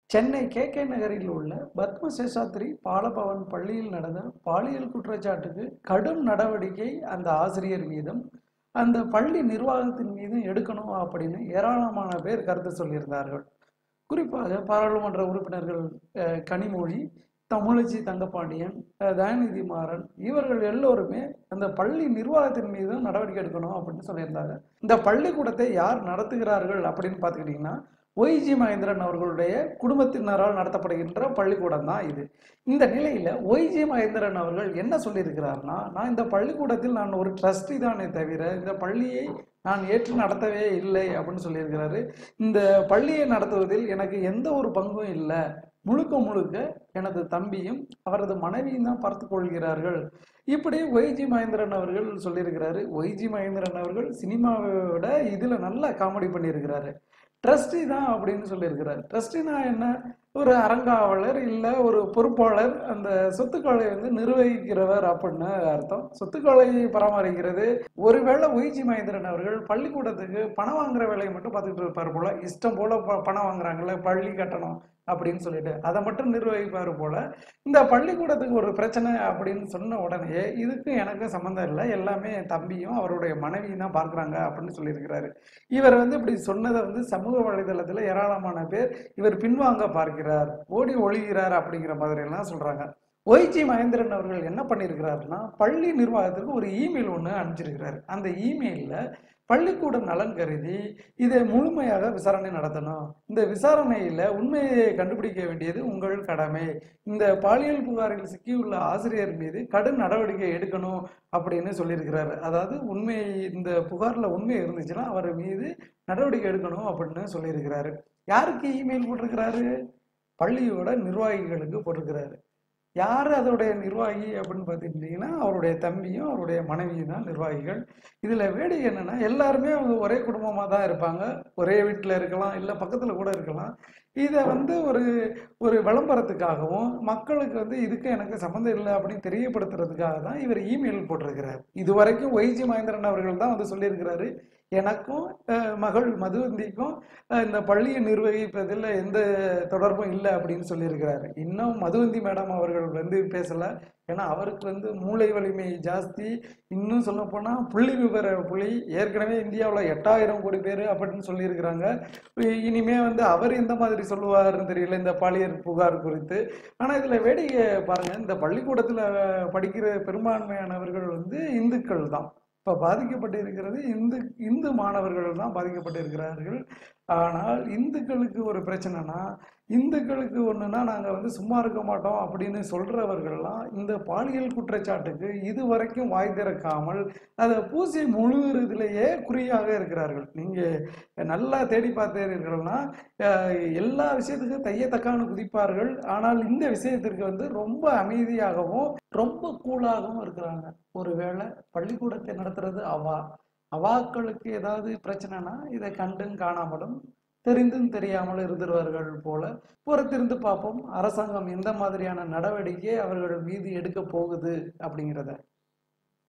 Chennai K K நகரில் உள்ள பத்ம சேஷாத்ரி பாலபவன் பள்ளியில் நடந்த பாலியல் குற்றச்சாட்டுக்கு கடும் நடவடிக்கை அந்த ஆசிரியர் மீதும் அந்த பள்ளி நிர்வாகத்தின் மீதும் எடுக்கணும் அப்படின்னு ஏராளமான பேர் கருத்து சொல்லியிருந்தார்கள் குறிப்பாக பாராளுமன்ற உறுப்பினர்கள் அஹ், கனிமொழி தமிழச்சி தங்கப்பாண்டியன் அஹ், தயாநிதி மாறன் இவர்கள் எல்லோருமே அந்த பள்ளி நிர்வாகத்தின் மீதும் நடவடிக்கை எடுக்கணும் அப்படின்னு சொல்லியிருந்தாங்க இந்த பள்ளிக்கூடத்தை யார் நடத்துகிறார்கள் அப்படின்னு பார்த்துக்கிட்டிங்கன்னா ஒய்ஜி மகேந்திரன் அவர்களுடைய குடும்பத்தினரால் நடத்தப்படுகின்ற பள்ளிக்கூடம் தான் இது இந்த நிலையில ஒய்ஜி மகேந்திரன் அவர்கள் என்ன சொல்லியிருக்கிறார்னா நான் இந்த பள்ளிக்கூடத்தில் நான் ஒரு ட்ரஸ்டி தானே தவிர இந்த பள்ளியை நான் ஏற்று நடத்தவே இல்லை அப்படின்னு சொல்லியிருக்கிறாரு இந்த பள்ளியை நடத்துவதில் எனக்கு எந்த ஒரு பங்கும் இல்லை முழுக்க முழுக்க எனது தம்பியும் அவரது மனைவியும் தான் பார்த்து கொள்கிறார்கள் இப்படி ஒய்ஜி மகேந்திரன் அவர்கள் சொல்லியிருக்கிறாரு ஒய்ஜி மகேந்திரன் அவர்கள் சினிமாவை விட இதுல நல்லா காமெடி பண்ணியிருக்கிறாரு ட்ரஸ்டி தான் அப்படின்னு சொல்லியிருக்கிறார் ட்ரஸ்டினா என்ன ஒரு அறங்காவலர் இல்லை ஒரு பொறுப்பாளர் அந்த சொத்துக்களை வந்து நிர்வகிக்கிறவர் அப்படின்னு அர்த்தம் சொத்துக்களை பராமரிக்கிறது ஒருவேளை ஒய்ஜி மகேந்திரன் அவர்கள் பள்ளிக்கூடத்துக்கு பணம் வாங்குற வேலையை மட்டும் பார்த்துக்கிட்டு இருப்பார் போல இஷ்டம் போல ப- பணம் வாங்குறாங்கல்ல பள்ளி கட்டணம் அப்படின்னு சொல்லிட்டு அதை மட்டும் நிர்வகிப்பார் போல இந்த பள்ளிக்கூடத்துக்கு ஒரு பிரச்சனை அப்படின்னு சொன்ன உடனே இதுக்கு எனக்கு சம்மந்தம் இல்லை எல்லாமே என் தம்பியும் அவருடைய மனைவியும் தான் பார்க்குறாங்க அப்படின்னு சொல்லியிருக்கிறாரு இவர் வந்து இப்படி சொன்னதை வந்து சமூக வலைதளத்தில் ஏராளமான பேர் இவர் பின்வாங்க பார்க்கிறார் ஓடி ஒழிகிறார் அப்படிங்கிற மாதிரி எல்லாம் சொல்றாங்க ஒய்ஜி மகேந்திரன் அவர்கள் என்ன பண்ணியிருக்கிறாருன்னா பள்ளி நிர்வாகத்திற்கு ஒரு இமெயில் ஒன்று அனுப்பிச்சிருக்கிறாரு அந்த இமெயிலில் பள்ளிக்கூட நலன் கருதி இதை முழுமையாக விசாரணை நடத்தணும் இந்த விசாரணையில் உண்மையை கண்டுபிடிக்க வேண்டியது உங்கள் கடமை இந்த பாலியல் புகாரில் சிக்கியுள்ள ஆசிரியர் மீது கடும் நடவடிக்கை எடுக்கணும் அப்படின்னு சொல்லியிருக்கிறாரு அதாவது உண்மை இந்த புகாரில் உண்மை இருந்துச்சுன்னா அவர் மீது நடவடிக்கை எடுக்கணும் அப்படின்னு சொல்லியிருக்கிறாரு யாருக்கு இமெயில் போட்டிருக்கிறாரு பள்ளியோட நிர்வாகிகளுக்கு போட்டிருக்கிறாரு யார் அதோடைய நிர்வாகி அப்படின்னு பார்த்துக்கிட்டிங்கன்னா அவருடைய தம்பியும் அவருடைய மனைவியும் தான் நிர்வாகிகள் இதில் வேடிக்கை என்னன்னா எல்லாருமே அவங்க ஒரே குடும்பமாக தான் இருப்பாங்க ஒரே வீட்டில் இருக்கலாம் இல்லை பக்கத்தில் கூட இருக்கலாம் இதை வந்து ஒரு ஒரு விளம்பரத்துக்காகவும் மக்களுக்கு வந்து இதுக்கு எனக்கு சம்மந்தம் இல்லை அப்படின்னு தெரியப்படுத்துறதுக்காக தான் இவர் இமெயில் போட்டிருக்கிறார் இது வரைக்கும் ஒய்ஜி மகேந்திரன் அவர்கள் தான் வந்து சொல்லியிருக்கிறாரு எனக்கும் அஹ், மகள் மதுவந்திக்கும் அஹ், இந்த பள்ளியை நிர்வகிப்பதில் எந்த தொடர்பும் இல்லை அப்படின்னு சொல்லியிருக்கிறாரு இன்னும் மதுவந்தி மேடம் அவர்கள் வந்து பேசலை ஏன்னா அவருக்கு வந்து மூளை வலிமை ஜாஸ்தி இன்னும் சொல்லப்போனால் புள்ளி விவர புலி ஏற்கனவே இந்தியாவில் எட்டாயிரம் கோடி பேர் அப்படின்னு சொல்லியிருக்கிறாங்க இ- இனிமே வந்து அவர் எந்த மாதிரி சொல்லுவாருன்னு தெரியல இந்த பாலியல் புகார் குறித்து ஆனால் இதில் வேடிக்கை பாருங்க இந்த பள்ளிக்கூடத்தில் படிக்கிற பெரும்பான்மையானவர்கள் வந்து இந்துக்கள் தான் இப்போ பாதிக்கப்பட்டிருக்கிறது இந்து இந்து மாணவர்கள் தான் பாதிக்கப்பட்டிருக்கிறார்கள் ஆனால் இந்துக்களுக்கு ஒரு பிரச்சனைனா இந்துக்களுக்கு ஒன்றுனா நாங்கள் வந்து சும்மா இருக்க மாட்டோம் அப்படின்னு சொல்கிறவர்கள்லாம் இந்த பாலியல் குற்றச்சாட்டுக்கு இது வரைக்கும் வாய் திறக்காமல் அதை பூசி முழுகிறதுலேயே குறியாக இருக்கிறார்கள் நீங்கள் நல்லா தேடி பார்த்தீர்கள்னா அஹ், எல்லா விஷயத்துக்கும் தையத்தக்கான்னு குதிப்பார்கள் ஆனால் இந்த விஷயத்திற்கு வந்து ரொம்ப அமைதியாகவும் ரொம்ப கூலாகவும் இருக்கிறாங்க ஒருவேளை பள்ளிக்கூடத்தை நடத்துறது அவா அவாக்களுக்கு ஏதாவது பிரச்சனைனா இதை கண்டும் காணாமலும் தெரிந்தும் தெரியாமல் இருந்துருவார்கள் போல பொறுத்திருந்து பார்ப்போம் அரசாங்கம் எந்த மாதிரியான நடவடிக்கை அவர்கள் மீது எடுக்க போகுது அப்படிங்கிறத